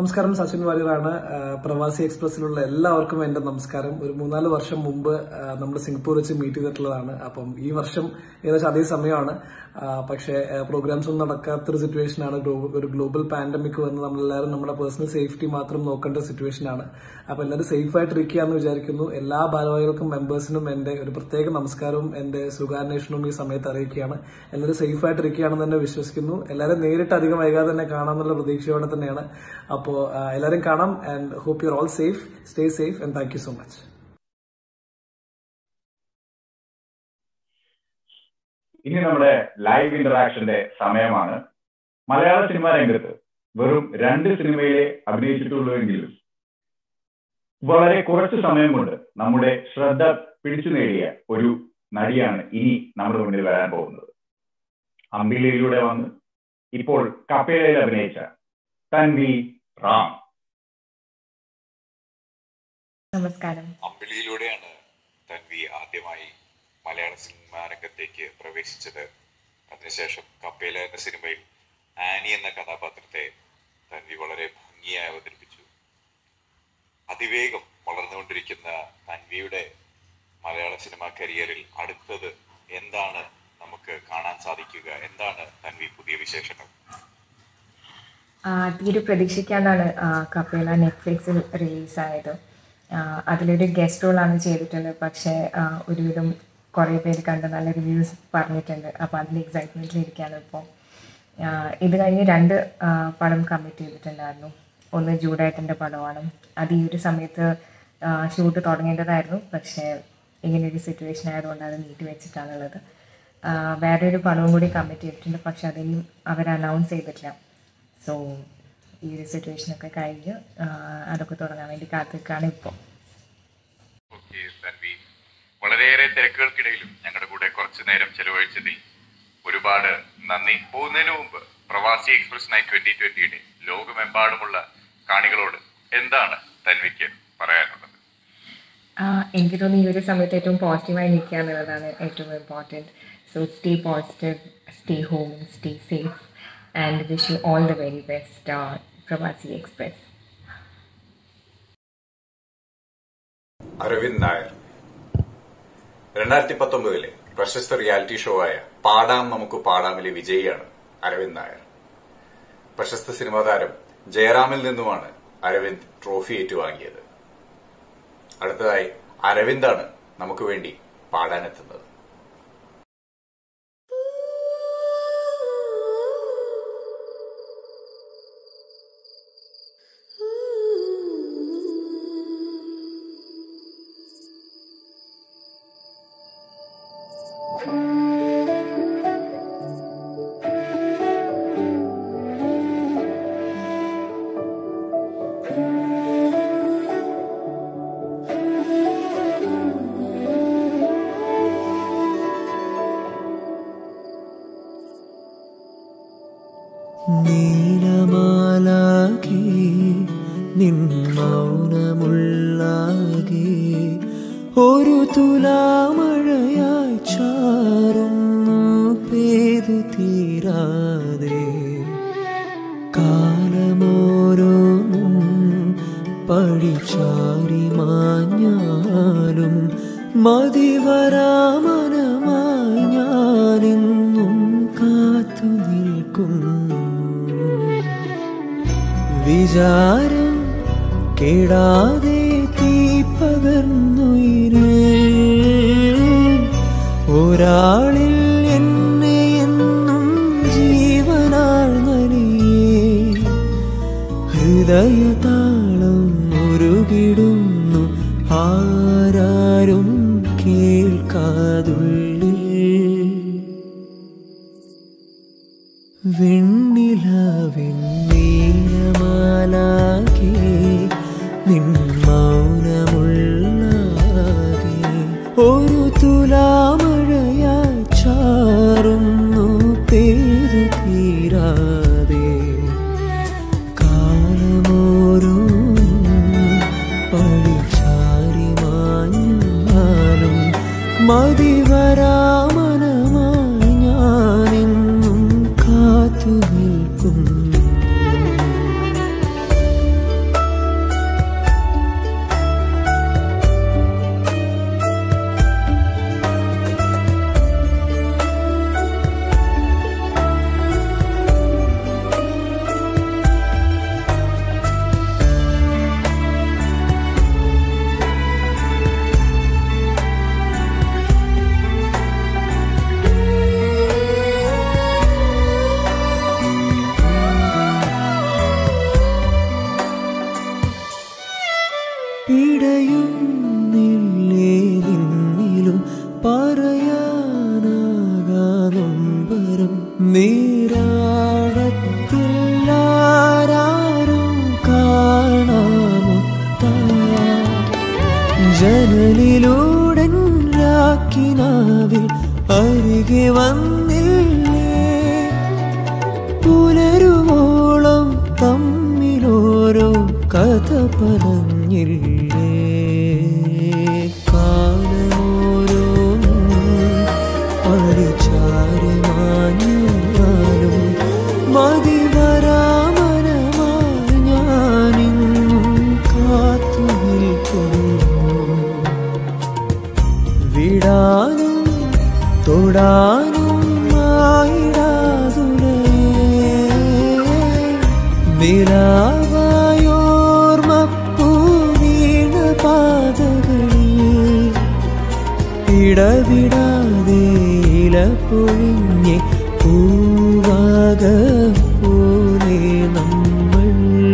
നമസ്കാരം സച്ചിൻ വാര്യറാണ് ആ, പ്രവാസി എക്സ്പ്രസിലുള്ള എല്ലാവർക്കും എന്റെ നമസ്കാരം ഒരു മൂന്നാല് വർഷം മുമ്പ് നമ്മൾ സിംഗപ്പൂർ വെച്ച് മീറ്റ് ചെയ്തിട്ടുള്ളതാണ് അപ്പം ഈ വർഷം ഏകദേശം അതേ സമയമാണ് ആ, പക്ഷേ പ്രോഗ്രാംസ് ഒന്നും നടക്കാത്തൊരു സിറ്റുവേഷൻ ആണ് ഗ്ലോ- ഒരു ഗ്ലോബൽ പാൻഡമിക് വന്ന് നമ്മളെല്ലാവരും നമ്മുടെ പേഴ്സണൽ സേഫ്റ്റി മാത്രം നോക്കേണ്ട സിറ്റുവേഷൻ ആണ് അപ്പൊ എല്ലാവരും സേഫ് ആയിട്ട് ഇരിക്കുക എന്ന് വിചാരിക്കുന്നു എല്ലാ ഭാരവാഹികൾക്കും മെമ്പേഴ്സിനും എന്റെ ഒരു പ്രത്യേക നമസ്കാരവും എന്റെ സുഖാന്വേഷണവും ഈ സമയത്ത് അറിയിക്കുകയാണ് എല്ലാവരും സേഫ് ആയിട്ട് ഇരിക്കുകയാണെന്ന് തന്നെ വിശ്വസിക്കുന്നു എല്ലാവരും നേരിട്ട് അധികം വൈകാതെ തന്നെ കാണാമെന്നുള്ള പ്രതീക്ഷയോടെ തന്നെയാണ് അപ്പോൾ എല്ലാവരും കാണാം and hope you are all safe stay safe and thank you so much ഇനി നമ്മുടെ ലൈവ് ഇന്ററാക്ഷന്റെ സമയമാണ് മലയാള സിനിമാ രംഗത്ത് വെറും രണ്ട് സിനിമയിലെ അഭിനയിച്ചിട്ടുള്ളൂവെങ്കിലും വളരെ കുറച്ച് സമയം കൊണ്ട് നമ്മുടെ ശ്രദ്ധ പിടിച്ചു നേടിയ ഒരു നടിയാണ് ഇനി നമ്മുടെ മുന്നിൽ വരാൻ പോകുന്നത് അമ്പിളിയിലൂടെ വന്ന് ഇപ്പോൾ കപ്പേലയിൽ അഭിനയിച്ച തൻവി റാം നമസ്കാരം അമ്പിളിയിലൂടെയാണ് തൻവി ആദ്യമായി മലയാള സിനിമാ രംഗത്തേക്ക് പ്രവേശിച്ചത് അതിനുശേഷം കപ്പേല എന്ന സിനിമയിൽ ആനി എന്ന കഥാപാത്രത്തെ തൻവി വളരെ ഭംഗിയായി അവതരിപ്പിച്ചു അതിവേഗം വളർന്നുകൊണ്ടിരിക്കുന്ന തൻവിയുടെ മലയാള സിനിമാ കരിയറിൽ അടുത്തത് എന്താണ് നമുക്ക് കാണാൻ സാധിക്കുക എന്താണ് തൻവി പുതിയ വിശേഷങ്ങൾ ആ, തീരെ പ്രതീക്ഷിക്കാണ്ടാണ് ആ, കപ്പേല നെറ്റ്ഫ്ലിക്സിൽ റിലീസായത് ആ, അതിലൊരു ഗസ്റ്റ് റോളാണ് ചെയ്തിട്ടുള്ളത് പക്ഷേ ആ, ഒരുവിധം കുറേ പേര് കണ്ട് നല്ല റിവ്യൂസ് പറഞ്ഞിട്ടുണ്ട് അപ്പോൾ അതിൽ എക്സൈറ്റ്മെൻറ്റിൽ ഇരിക്കുകയാണ് ഇപ്പോൾ ആ, ഇത് കഴിഞ്ഞ് രണ്ട് ആ, പടം കമ്മിറ്റ് ചെയ്തിട്ടുണ്ടായിരുന്നു ഒന്ന് ജൂഡായിട്ടിൻ്റെ പടമാണ് അത് ഈ ഒരു സമയത്ത് ഷൂട്ട് തുടങ്ങേണ്ടതായിരുന്നു പക്ഷേ ഇങ്ങനെയൊരു സിറ്റുവേഷൻ ആയതുകൊണ്ട് അത് നീട്ടി വെച്ചിട്ടാണുള്ളത് ആ, വേറെ ഒരു പടവും കൂടി കമ്മിറ്റ് ചെയ്തിട്ടുണ്ട് പക്ഷെ അതിനും അവർ അനൗൺസ് ചെയ്തിട്ടില്ല സോ ഈ ഒരു സിറ്റുവേഷനൊക്കെ കഴിഞ്ഞ് ആ, അതൊക്കെ തുടങ്ങാൻ വേണ്ടി കാത്തിരിക്കുകയാണ് ഇപ്പോൾ ഓക്കെ തൻവി വളരെയേറെ തിരക്കുകൾക്കിടയിലും ഞങ്ങളുടെ കൂടെ കുറച്ചു നേരം ചെലവഴിച്ചതിൽ ഒരുപാട് നന്ദി പോകുന്നതിന് മുമ്പ് പ്രവാസി എക്സ്പ്രസ് നൈറ്റ് ട്വന്റി ട്വന്റിയുടെ ലോകമെമ്പാടുമുള്ള കാണികളോട് എന്താണ് തൻവിക്ക് പറയാനുള്ളത് ആ, എനിക്ക് തോന്നുന്നു ഈ ഒരു സമയത്ത് ഏറ്റവും പോസിറ്റീവായി നിൽക്കുക എന്നുള്ളതാണ് ഏറ്റവും important so stay positive stay home stay safe and wish you all the very best Pravasi Express Aravind Nair രണ്ടായിരത്തി പത്തൊമ്പതിലെ പ്രശസ്ത റിയാലിറ്റി ഷോ ആയ പാടാം നമുക്ക് പാടാമിലെ വിജയിയാണ് അരവിന്ദ് നായർ പ്രശസ്ത സിനിമാ താരം ജയറാമിൽ നിന്നുമാണ് അരവിന്ദ് ട്രോഫി ഏറ്റുവാങ്ങിയത് അടുത്തതായി അരവിന്ദാണ് നമുക്ക് വേണ്ടി പാടാനെത്തുന്നത് നീലമാലാകെ നിൻ മൗനമുള്ളാകെ ഒരു തുലാമഴയായി ചാറുന്നു പേതു തീരാതെ കാലമോരോന്നും പഴിച്ചാരി മാഞ്ഞാലും മതിവരാമനമായി ഞാനെന്നും കാത്തു നിൽക്കുന്നു വിചാരം കേടാതെ തീ പകർന്നുയിരേ ഒരാളിൽ എന്നെ എന്നും ജീവനാൾ നലിയേ ഹൃദയതാളം മുരുകിടുന്നു ആരാരും കേൾക്കാതുള്ളിൽ വെണ്ണിലാവെണ്ണീലമാലാകെ നിൻ മൗനമുള്ളാകെ ഒരു തുലാമഴയായി ചാറുന്നു പേരു തീരാതെ കാലമോരോ പഴിച്ചാരി മാഞ്ഞാലും മതിവരാമനമായി ഞാനെന്നും കാത്തു നിൽക്കുന്നു തിരികെ വന്നില്ലേ പുലരുവോളം തമ്മിലോരോ കഥ പറഞ്ഞില്ലേ കാലമോരോന്നും പടിച്ചാരി മാഞ്ഞാലും മതി വരാമരമായി ഞാനിന്നും കാത്തു നിൽക്കുന്നു വിടാനും തൊടാനും നിലാവായോർമ്മപ്പൂ വീണ പാതകളിൽ ഇടവിടാതെ ഇല പൊഴിഞ്ഞ് പൂവാക പോലെ നമ്മൾ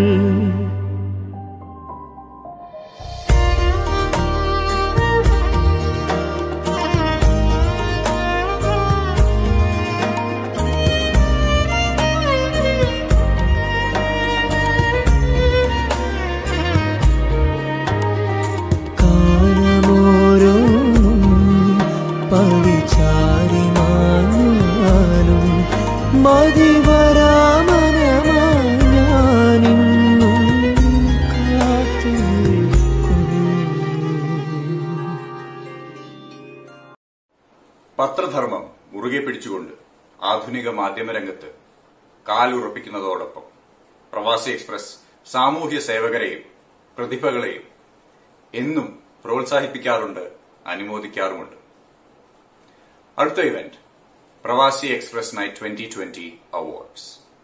കാലമോരോന്നും പടിച്ചാരി മാഞ്ഞാലും മതി വരാമനമായി ഞാനിന്നും കാത്തു നിൽക്കുന്നു പത്രധർമ്മം മുറുകെ പിടിച്ചുകൊണ്ട് ആധുനിക മാധ്യമരംഗത്ത് കാലുറപ്പിക്കുന്നതോടൊപ്പം പ്രവാസി എക്സ്പ്രസ് സാമൂഹ്യ സേവകരെയും പ്രതിഭകളെയും എന്നും പ്രോത്സാഹിപ്പിക്കാറുണ്ട് അനുമോദിക്കാറുമുണ്ട് അടുത്ത event Pravasi Express night twenty twenty awards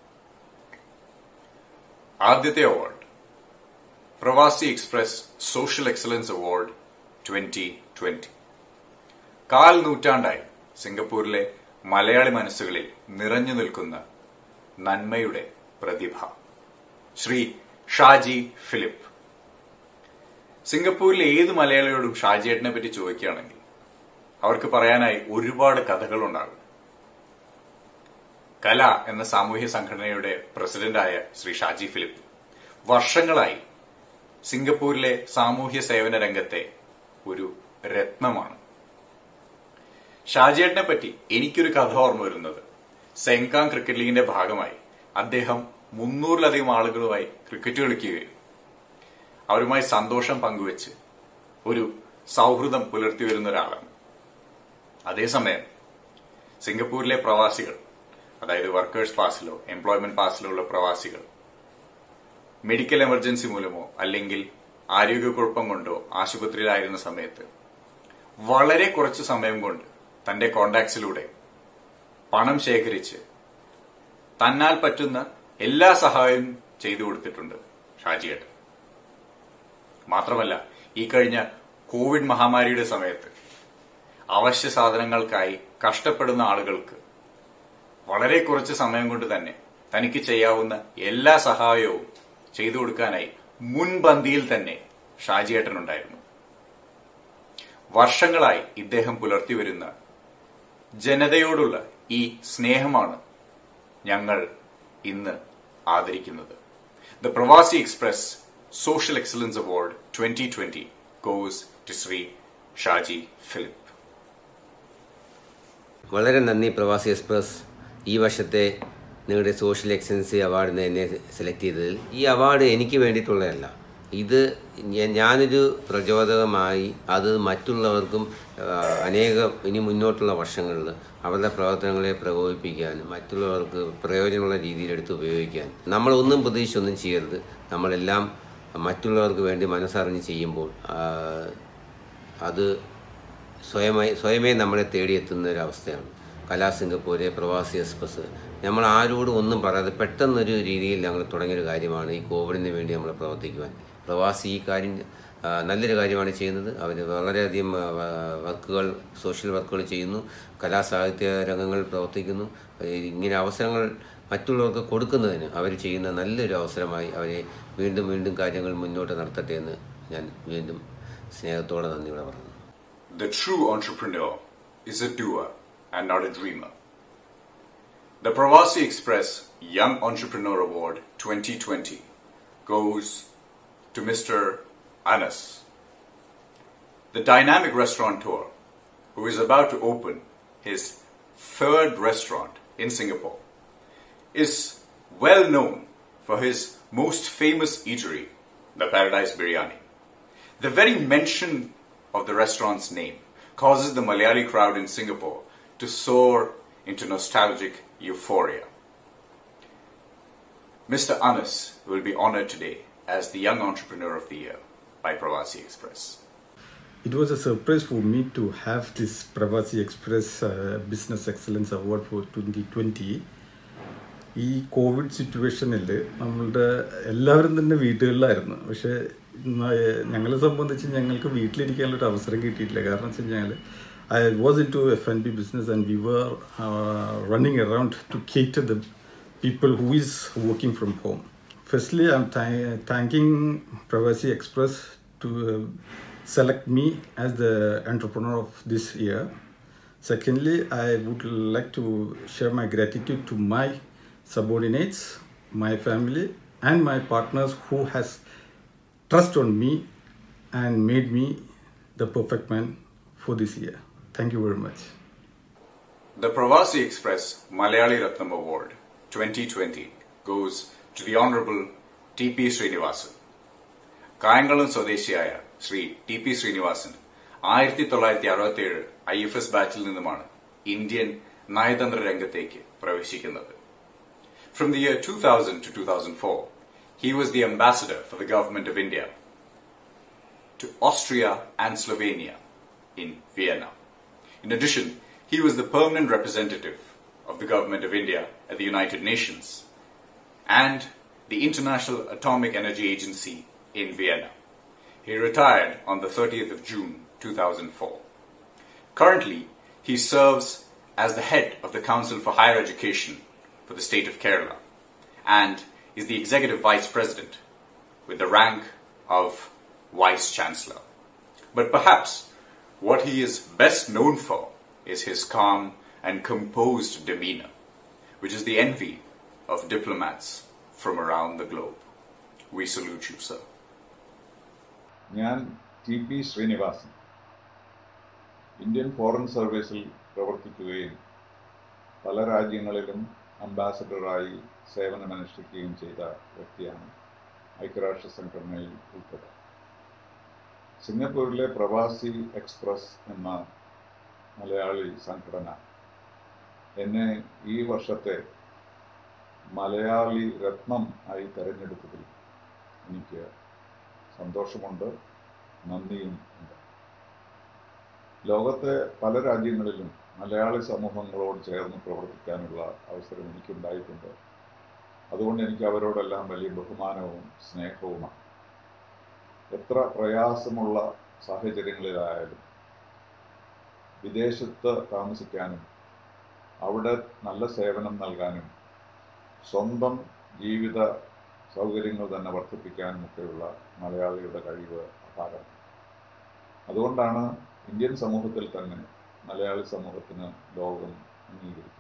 ആദ്യത്തെ award Pravasi Express social excellence award twenty twenty കാൽ നൂറ്റാണ്ടായി സിംഗപ്പൂരിലെ മലയാളി മനസ്സുകളിൽ നിറഞ്ഞു നിൽക്കുന്ന നന്മയുടെ പ്രതിഭ ശ്രീ ഷാജി ഫിലിപ്പ് സിംഗപ്പൂരിലെ ഏത് മലയാളിയോടും ഷാജിയേട്ടനെ പറ്റി ചോദിക്കുകയാണെങ്കിൽ അവർക്ക് പറയാനായി ഒരുപാട് കഥകളുണ്ടാകും കല എന്ന സാമൂഹ്യ സംഘടനയുടെ പ്രസിഡന്റായ ശ്രീ ഷാജി ഫിലിപ്പ് വർഷങ്ങളായി സിംഗപ്പൂരിലെ സാമൂഹ്യ സേവന രംഗത്തെ ഒരു രത്നമാണ് ഷാജിയേട്ടനെ പറ്റി എനിക്കൊരു കഥ ഓർമ്മ വരുന്നത് സെങ്കാങ് ക്രിക്കറ്റ് ലീഗിന്റെ ഭാഗമായി അദ്ദേഹം മുന്നൂറിലധികം ആളുകളുമായി ക്രിക്കറ്റ് കളിക്കുകയും അവരുമായി സന്തോഷം പങ്കുവെച്ച് ഒരു സൗഹൃദം പുലർത്തി വരുന്ന ഒരാളാണ് അതേസമയം സിംഗപ്പൂരിലെ പ്രവാസികൾ അതായത് വർക്കേഴ്സ് പാസിലോ എംപ്ലോയ്മെന്റ് പാസിലോ ഉള്ള പ്രവാസികൾ മെഡിക്കൽ എമർജൻസി മൂലമോ അല്ലെങ്കിൽ ആരോഗ്യക്കുഴപ്പം കൊണ്ടോ ആശുപത്രിയിലായിരുന്ന സമയത്ത് വളരെ കുറച്ച് സമയം കൊണ്ട് തന്റെ കോണ്ടാക്ട്സിലൂടെ പണം ശേഖരിച്ച് തന്നാൽ പറ്റുന്ന എല്ലാ സഹായവും ചെയ്തു കൊടുത്തിട്ടുണ്ട് ഷാജിയേട്ടൻ മാത്രമല്ല ഈ കഴിഞ്ഞ കോവിഡ് മഹാമാരിയുടെ സമയത്ത് അവശ്യ സാധനങ്ങൾക്കായി കഷ്ടപ്പെടുന്ന ആളുകൾക്ക് വളരെ കുറച്ച് സമയം കൊണ്ട് തന്നെ തനിക്ക് ചെയ്യാവുന്ന എല്ലാ സഹായവും ചെയ്തു കൊടുക്കാനായി മുൻപന്തിയിൽ തന്നെ ഷാജിയേട്ടൻ ഉണ്ടായിരുന്നു വർഷങ്ങളായി ഇദ്ദേഹം പുലർത്തി വരുന്ന ജനതയോടുള്ള ഈ സ്നേഹമാണ് ഞങ്ങൾ ഇന്ന് ആദരിക്കുന്നത് the Pravasi Express social excellence award twenty twenty goes to Shri Shaji Philip വളരെ നന്ദി പ്രവാസി എക്സ്പ്രസ് ഈ വർഷത്തെ നിങ്ങളുടെ സോഷ്യൽ എക്സലൻസി അവാർഡിന് എന്നെ സെലക്ട് ചെയ്തതിൽ ഈ അവാർഡ് എനിക്ക് വേണ്ടിയിട്ടുള്ളതല്ല ഇത് ഞ- ഞാനൊരു പ്രചോദകമായി അത് മറ്റുള്ളവർക്കും ആ, അനേകം ഇനി മുന്നോട്ടുള്ള വർഷങ്ങളിൽ അവരുടെ പ്രവർത്തനങ്ങളെ പ്രകോപിപ്പിക്കാനും മറ്റുള്ളവർക്ക് പ്രയോജനമുള്ള രീതിയിൽ എടുത്ത് ഉപയോഗിക്കാൻ നമ്മളൊന്നും പ്രതീക്ഷിച്ചൊന്നും ചെയ്യരുത് നമ്മളെല്ലാം മറ്റുള്ളവർക്ക് വേണ്ടി മനസ്സറിഞ്ഞ് ചെയ്യുമ്പോൾ ആ, അത് സ്വയമായി സ്വയമേ നമ്മളെ തേടിയെത്തുന്ന ഒരു അവസ്ഥയാണ് കലാ സിംഗപ്പൂര് പ്രവാസി എക്സ്പ്രസ് നമ്മൾ ആരോടും ഒന്നും പറയാതെ പെട്ടെന്നൊരു രീതിയിൽ ഞങ്ങൾ തുടങ്ങിയൊരു കാര്യമാണ് ഈ കോവിഡിന് വേണ്ടി നമ്മൾ പ്രവർത്തിക്കുവാൻ പ്രവാസി ഈ കാര്യം ആ, നല്ലൊരു കാര്യമാണ് ചെയ്യുന്നത് അവർ വളരെയധികം ആ, വ- വർക്കുകൾ സോഷ്യൽ വർക്കുകൾ ചെയ്യുന്നു കലാസാഹിത്യ രംഗങ്ങളിൽ പ്രവർത്തിക്കുന്നു ഇങ്ങനെ അവസരങ്ങൾ മറ്റുള്ളവർക്ക് കൊടുക്കുന്നതിന് അവർ ചെയ്യുന്ന നല്ലൊരു അവസരമായി അവരെ വീണ്ടും വീണ്ടും കാര്യങ്ങൾ മുന്നോട്ട് നടത്തട്ടെ എന്ന് ഞാൻ വീണ്ടും സ്നേഹത്തോടെ നന്ദിയോടെ പറഞ്ഞു The true entrepreneur is a doer and not a dreamer. The Pravasi Express Young Entrepreneur Award 2020 goes to Mr. Anas, the dynamic restaurateur who is about to open his third restaurant in Singapore, is well known for his most famous eatery, the Paradise Biryani. The very mention of the restaurant's name causes the Malayali crowd in Singapore to soar into nostalgic euphoria. Mr. Anas will be honored today as the Young Entrepreneur of the Year by Pravasi Express. It was a surprise for me to have this Pravasi Express uh, Business Excellence Award for 2020. ഈ Covid സിറ്റുവേഷനിൽ നമ്മളുടെ എല്ലാവരും തന്നെ വീടുകളിലായിരുന്നു പക്ഷേ ഞങ്ങളെ സംബന്ധിച്ച് ഞങ്ങൾക്ക് വീട്ടിലിരിക്കാനുള്ളൊരു അവസരം കിട്ടിയിട്ടില്ല കാരണം വെച്ച് കഴിഞ്ഞാൽ I was in to F N B business and we were running around to cater the people who is working from home. Firstly, I'm tha- thanking Pravasi Express to uh, select me as the entrepreneur of this year. Secondly, I would like to share my gratitude to my subordinates, my family, and my partners who has trust on me and made me the perfect man for this year. Thank you very much. The Pravasi Express Malayali Ratnam Award 2020 goes to the Honorable T.P. Srinivasan. Kayamkulam സ്വദേശിയായ Shri T P Sreenivasan ആയിരത്തി തൊള്ളായിരത്തി അറുപത്തി ഏഴ് I F S ബാച്ചിൽ നിന്നുമാണ് Indian നയതന്ത്ര രംഗത്തേക്ക് പ്രവേശിക്കുന്നത് from the year two thousand to two thousand four he was the ambassador for the government of India to Austria and Slovenia in Vienna. In addition, he was the permanent representative of the Government of India at the United Nations and the International Atomic Energy Agency in Vienna. He retired on the 30th of June 2004. Currently, he serves as the head of the Council for Higher Education for the state of Kerala and is the executive vice president with the rank of vice chancellor. But perhaps what he is best known for is his calm and composed demeanor, which is the envy of diplomats from around the globe. We salute you, sir. ഞാൻ T P Srinivasan Indian foreign സർവീസിൽ പ്രവർത്തിക്കുകയും പല രാജ്യങ്ങളിലും അംബാസഡറായി സേവനമനുഷ്ഠിക്കുകയും ചെയ്ത വ്യക്തിയാണ് ഐക്യരാഷ്ട്ര സംഘടനയിൽ ഉൾപ്പെടെ സിംഗപ്പൂരിലെ പ്രവാസി എക്സ്പ്രസ് എന്ന മലയാളി സംഘടന എന്നെ ഈ വർഷത്തെ മലയാളി രത്നം ആയി തെരഞ്ഞെടുത്തതിൽ എനിക്ക് സന്തോഷമുണ്ട് നന്ദിയും ഉണ്ട് ലോകത്തെ പല രാജ്യങ്ങളിലും മലയാളി സമൂഹങ്ങളോട് ചേർന്ന് പ്രവർത്തിക്കാനുള്ള അവസരം എനിക്കുണ്ടായിട്ടുണ്ട് അതുകൊണ്ട് എനിക്ക് അവരോടെല്ലാം വലിയ ബഹുമാനവും സ്നേഹവുമാണ് എത്ര പ്രയാസമുള്ള സാഹചര്യങ്ങളിലായാലും വിദേശത്ത് താമസിക്കാനും അവിടെ നല്ല സേവനം നൽകാനും സ്വന്തം ജീവിത സൗകര്യങ്ങൾ തന്നെ വർദ്ധിപ്പിക്കാനും ഒക്കെയുള്ള മലയാളിയുടെ കഴിവ് അപാരമാണ് അതുകൊണ്ടാണ് ഇന്ത്യൻ സമൂഹത്തിൽ തന്നെ മലയാളി സമൂഹത്തിന് ലോകം അംഗീകരിക്കുന്നത്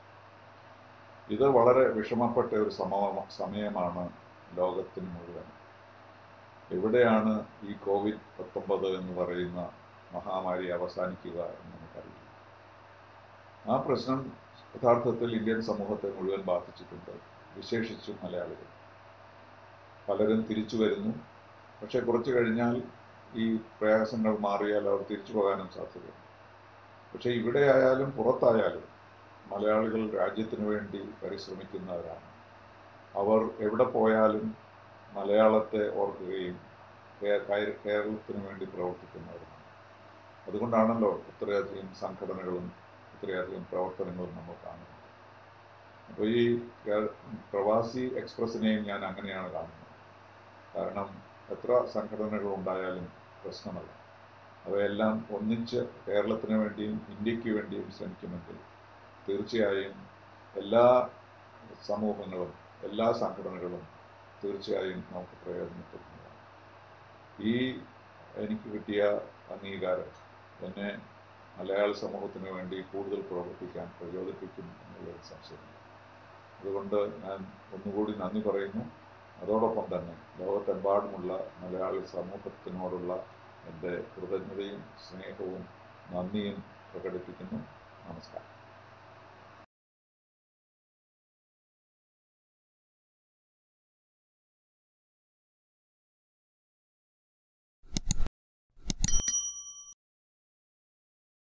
ഇത് വളരെ വിഷമപ്പെട്ട ഒരു സമ സമയമാണ് ലോകത്തിന് മുഴുവൻ എവിടെയാണ് ഈ കോവിഡ് പത്തൊമ്പത് എന്ന് പറയുന്ന മഹാമാരി അവസാനിക്കുക എന്ന് നമുക്കറിയില്ല ആ പ്രശ്നം യഥാർത്ഥത്തിൽ ഇന്ത്യൻ സമൂഹത്തെ മുഴുവൻ ബാധിച്ചിട്ടുണ്ട് വിശേഷിച്ചും മലയാളികൾ പലരും തിരിച്ചു വരുന്നു പക്ഷെ കുറച്ചു കഴിഞ്ഞാൽ ഈ പ്രയാസങ്ങൾ മാറിയാൽ അവർ തിരിച്ചു പോകാനും സാധ്യതയുണ്ട് പക്ഷെ ഇവിടെ ആയാലും പുറത്തായാലും മലയാളികൾ രാജ്യത്തിനു വേണ്ടി പരിശ്രമിക്കുന്നവരാണ് അവർ എവിടെ പോയാലും മലയാളത്തെ ഓർക്കുകയും കേരളത്തിന് വേണ്ടി പ്രവർത്തിക്കുന്നവരാണ് അതുകൊണ്ടാണല്ലോ ഇത്രയധികം സംഘടനകളും ഇത്രയധികം പ്രവർത്തനങ്ങളും നമ്മൾ കാണുന്നത് അപ്പോൾ ഈ പ്രവാസി എക്സ്പ്രസിനെയും ഞാൻ അങ്ങനെയാണ് കാണുന്നത് കാരണം എത്ര സംഘടനകൾ ഉണ്ടായാലും പ്രശ്നമല്ല അവയെല്ലാം ഒന്നിച്ച് കേരളത്തിന് വേണ്ടിയും ഇന്ത്യക്ക് വേണ്ടിയും ശ്രമിക്കുമെങ്കിൽ തീർച്ചയായും എല്ലാ സമൂഹങ്ങളും എല്ലാ സംഘടനകളും തീർച്ചയായും നമുക്ക് പ്രയോജനപ്പെടുന്നതാണ് ഈ എനിക്ക് കിട്ടിയ അംഗീകാരം എന്നെ മലയാള സമൂഹത്തിന് വേണ്ടി കൂടുതൽ പ്രവർത്തിക്കാൻ പ്രചോദിപ്പിക്കും എന്നുള്ളൊരു സംശയമില്ല അതുകൊണ്ട് ഞാൻ ഒന്നുകൂടി നന്ദി പറയുന്നു അതോടൊപ്പം തന്നെ ലോകത്തെമ്പാടുമുള്ള മലയാളി സമൂഹത്തിനോടുള്ള എൻ്റെ കൃതജ്ഞതയും സ്നേഹവും നന്ദിയും പ്രകടിപ്പിക്കുന്നു നമസ്കാരം